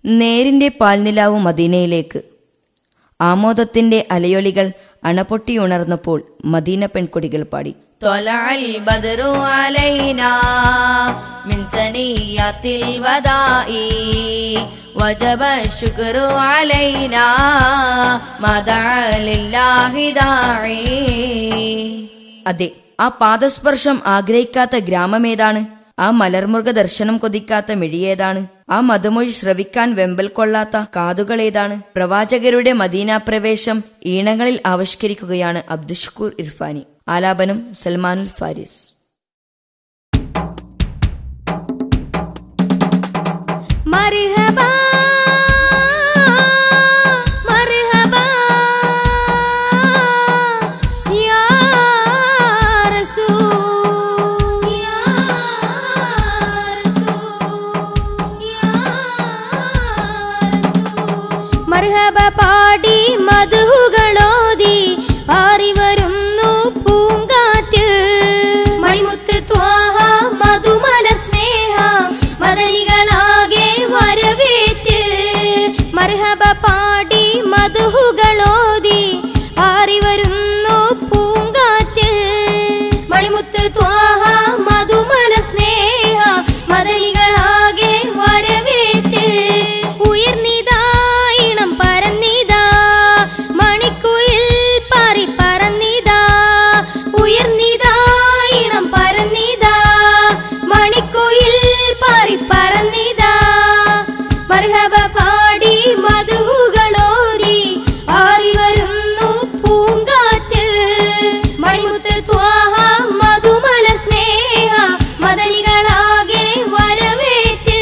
നേരിന്റെ പാൽനിലാവ് മദീനയിലേക്ക് ആമോദത്തിന്റെ അലയൊളികൾ അണപൊട്ടിയുണർന്നപ്പോൾ മദീന പെൺകൊടികൾ പാടി طلع البدر علينا من سنيات الوداع وجب الشكر علينا ما دعا لله داعي അതെ ആ പാദസ്പർശം ആഗ്രഹിക്കാത്ത ഗ്രാമമേതാണ് ആ മലർമൃഗ ദർശനം കൊതിക്കാത്ത മിഴിയേതാണ് ആ മധുമൊഴി ശ്രവിക്കാൻ വെമ്പൽ കൊള്ളാത്ത കാതുകളേതാണ് പ്രവാചകരുടെ മദീന പ്രവേശം ഈണങ്ങളിൽ ആവിഷ്കരിക്കുകയാണ് അബ്ദുഷ്കൂർ ഇർഫാനി ആലാപനം സൽമാനുൽ ഫാരിസ് مرحبا مرحبا يا رسول يا رسول يا رسول മർഹബ പാടി മധുകളോതി പാറി വരുന്നു പൂങ്കാറ്റ് മണിമുത്ത് ത്വാഹ മധുമല സ്നേഹ മദനികളാകെ വരവേറ്റ് മർഹബ പാടി മധുകളോതി പാറി വരുന്നു പൂങ്കാറ്റ് മണിമുത്ത് ത്വാഹ മധുമല സ്നേഹ മദനികളാകെ വരവേറ്റ് ഉയർന്നിതായിണം പരന്നിതാ മണിക്കുയിൽ പാറി പറന്നിതാ ഉയർന്നിതായിണം പരന്നിതാ മണിക്കുയിൽ പാറി പറന്നിതാ മർഹബ പാടി മധുകളോരി ആറി വരുന്നു പൂങ്കാറ്റ് മണിമുത്ത് ത്വാഹ മധുമല സ്നേഹ മദനികളാകെ വരവേറ്റ്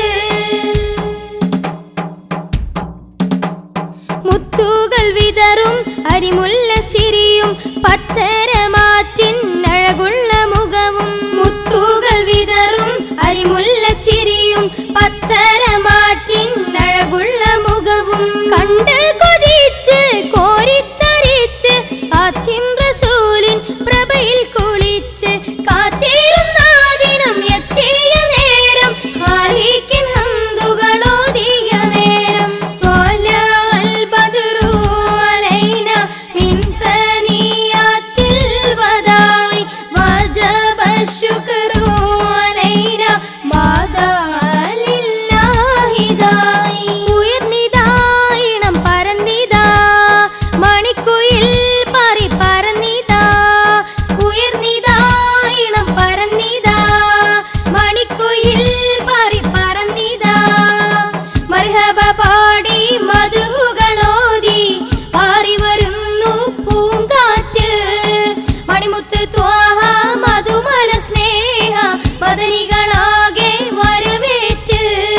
മുത്തുകൾ വിതറും അരിമുല്ല ചിരിയും പത്തരമാറ്റിൻ അഴകുള്ള മുഖവും മുത്തുകൾ വിതറും അരിമുല്ല ചിരിയും പത്തരമാറ്റിൻ അഴകുള്ള മുഖവും കണ്ട് കൊതിച്ച് കോരിത്തരിച്ച് ആദ്യം റസൂലിൻ പ്രഭയിൽ കുളിച്ച് കാത്തിരുന്ന ദിനം എത്തിയ നേരം ഹാലിക്കിൻ ഹന്തുകളോതിയ നേരം طلع البدر علينا من ثنيات الوداع وجب الشكر علينا ما دعا لله داعي ഉയർന്നിതായിണം പരന്നിതാ മണിക്കുയിൽ പാറി പറന്നിതാ ഉയർന്നിതായിണം പരന്നിതാ മണിക്കുയിൽ പാറി പറന്നിതാ മർഹബ പാടി മധുകളോതി പാറി വരുന്നു പൂങ്കാറ്റ് മണിമുത്ത് ത്വാഹ മധുമല സ്നേഹ മദനികളാകെ വരവേറ്റ്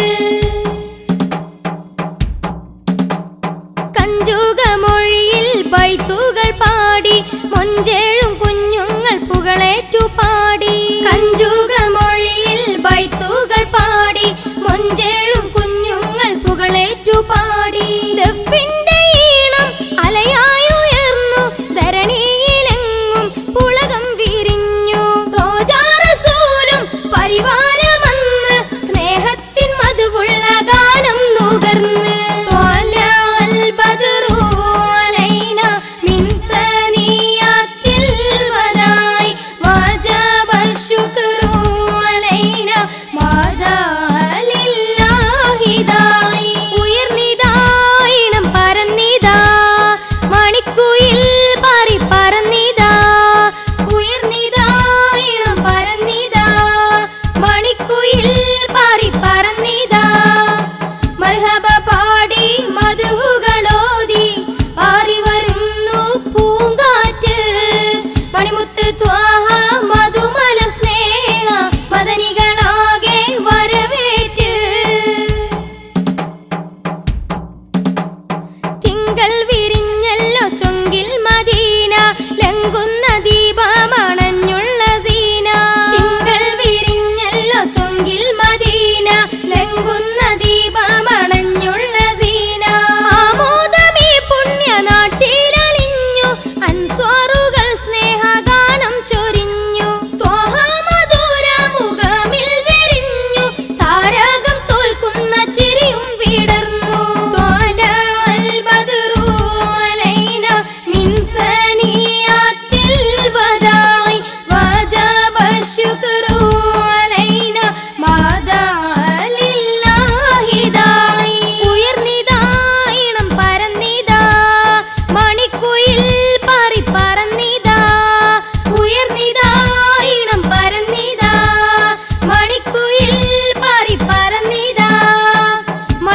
കഞ്ചുകമൊഴിയിൽ ബൈത്തുകൾ പാടി മൊഞ്ചേഴും കുഞ്ഞുങ്ങൾ പുകളേറ്റു പാടി കഞ്ചുകമൊഴിയിൽ ബൈത്തുകൾ പാടി മൊഞ്ചേഴും കുഞ്ഞുങ്ങൾ പുകളേറ്റു പാടി ദഫിന്റെ ഈണം അലയായുയർന്നു ധരണിയിലെങ്ങും പുളകം വിരിഞ്ഞു റോജാറസൂലും പരിവാരമന്ന് സ്നേഹത്തിൻ മധുവുള്ള ഗാനം നുകർന്ന് طلع البدر علينا من ثنيات الوداع وجب الشكر علينا ما دعا لله داعي ഉയർന്നിതായിണം പരന്നിതാ മണിക്കുയിൽ പാറി പറന്നിതാ ഉയർന്നിതായിണം പരന്നിതാ മണിക്കുയിൽ പാറി പറന്നിതാ മർഹബ പാടി മധുകളോതി പാറി വരുന്നു പൂങ്കാറ്റ് മണിമുത്ത് ത്വാഹ മധുമല സ്നേഹ മദനികളാകെ വരവേറ്റ് തിങ്കൾ വിരിഞ്ഞല്ലോ ചൊങ്കിൽ മദീന ലങ്കുന്ന ദീപമണഞ്ഞുള്ള സീന തിങ്കൾ വിരിഞ്ഞല്ലോ ചൊങ്കിൽ മദീന ലങ്കുന്ന ദീപമണഞ്ഞുള്ള സീന ആമോദമീ പുണ്യ നാട്ടിലലിഞ്ഞു അൻസ്വാറുകൾ സ്നേഹഗാനം ചൊരിഞ്ഞു ത്വാഹ മധുര മുഖമിൽ വിരിഞ്ഞു താരകം തോൽക്കുന്ന ചിരിയും വിടർന്നു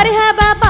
മർഹബ